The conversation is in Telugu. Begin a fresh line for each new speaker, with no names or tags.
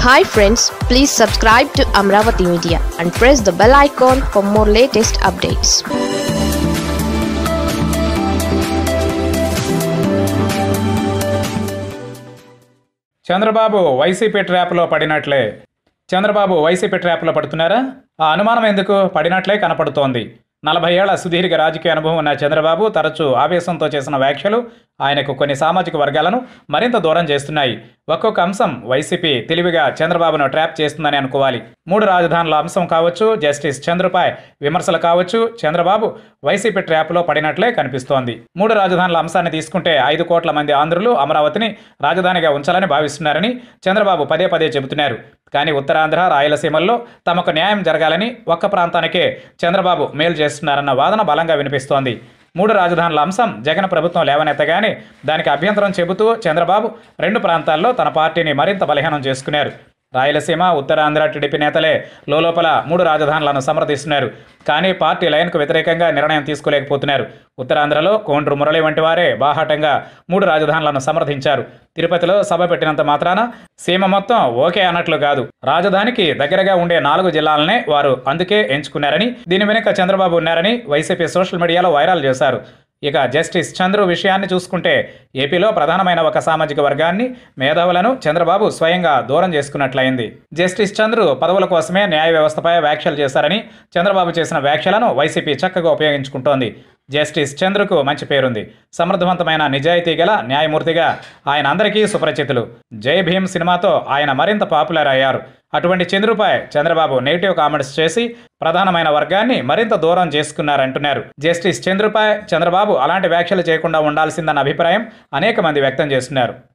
hi friends please subscribe to Amaravati media and press the bell icon for more latest updates
Chandrababu YCP ట్రాప్లో పడినట్లే చంద్రబాబు వైసీపీ ట్రాప్లో పడుతున్నారా ఆ అనుమానం ఎందుకు పడినట్లే కనపడుతోంది నలభై ఏళ్ల సుదీర్ఘ రాజకీయ అనుభవం ఉన్న చంద్రబాబు తరచూ ఆవేశంతో చేసిన వ్యాఖ్యలు ఆయనకు కొన్ని సామాజిక వర్గాలను మరింత దూరం చేస్తున్నాయి ఒక్కొక్క అంశం వైసీపీ తెలివిగా చంద్రబాబును ట్రాప్ చేస్తుందని అనుకోవాలి మూడు రాజధానుల అంశం కావచ్చు జస్టిస్ చంద్రపై విమర్శలు కావచ్చు చంద్రబాబు వైసీపీ ట్రాప్లో పడినట్లే కనిపిస్తోంది మూడు రాజధానుల అంశాన్ని తీసుకుంటే ఐదు కోట్ల మంది ఆంధ్రులు అమరావతిని రాజధానిగా ఉంచాలని భావిస్తున్నారని చంద్రబాబు పదే పదే చెబుతున్నారు కానీ ఉత్తరాంధ్ర రాయలసీమల్లో తమకు న్యాయం జరగాలని ఒక్క ప్రాంతానికే చంద్రబాబు మేలు చేస్తున్నారన్న వాదన బలంగా వినిపిస్తోంది మూడు రాజధానుల అంశం జగన్ ప్రభుత్వం లేవనెత్తగానే దానికి అభ్యంతరం చెబుతూ చంద్రబాబు రెండు ప్రాంతాల్లో తన పార్టీని మరింత బలహీనం చేసుకున్నారు రాయలసీమ ఉత్తరాంధ్ర టీడీపీ నేతలే లోపల మూడు రాజధానులను సమర్థిస్తున్నారు కానీ పార్టీ లైన్కు వ్యతిరేకంగా నిర్ణయం తీసుకోలేకపోతున్నారు ఉత్తరాంధ్రలో కోండ్రు మురళి వంటి వారే బాహాటంగా మూడు రాజధానులను సమర్థించారు తిరుపతిలో సభ పెట్టినంత మాత్రాన సీమ మొత్తం ఓకే అన్నట్లు కాదు రాజధానికి దగ్గరగా ఉండే నాలుగు జిల్లాలనే వారు అందుకే ఎంచుకున్నారని దీని వెనుక చంద్రబాబు ఉన్నారని వైసీపీ సోషల్ మీడియాలో వైరల్ చేశారు ఇక జస్టిస్ చంద్రు విషయాన్ని చూసుకుంటే ఏపీలో ప్రధానమైన ఒక సామాజిక వర్గాన్ని మేధావులను చంద్రబాబు స్వయంగా దూరం చేసుకున్నట్లయింది జస్టిస్ చంద్రు పదవుల కోసమే న్యాయ వ్యవస్థపై వ్యాఖ్యలు చేశారని చంద్రబాబు చేసిన వ్యాఖ్యలను వైసీపీ చక్కగా ఉపయోగించుకుంటోంది జస్టిస్ చంద్రుకు మంచి పేరుంది సమర్థవంతమైన నిజాయితీ గల న్యాయమూర్తిగా ఆయన అందరికీ సుపరిచితులు జై భీమ్ సినిమాతో ఆయన మరింత పాపులర్ అయ్యారు అటువంటి చంద్రుపై చంద్రబాబు నెగిటివ్ కామెంట్స్ చేసి ప్రధానమైన వర్గాన్ని మరింత దూరం చేసుకున్నారంటున్నారు జస్టిస్ చంద్రుపై చంద్రబాబు అలాంటి వ్యాఖ్యలు చేయకుండా ఉండాల్సిందన్న అభిప్రాయం అనేక మంది వ్యక్తం చేస్తున్నారు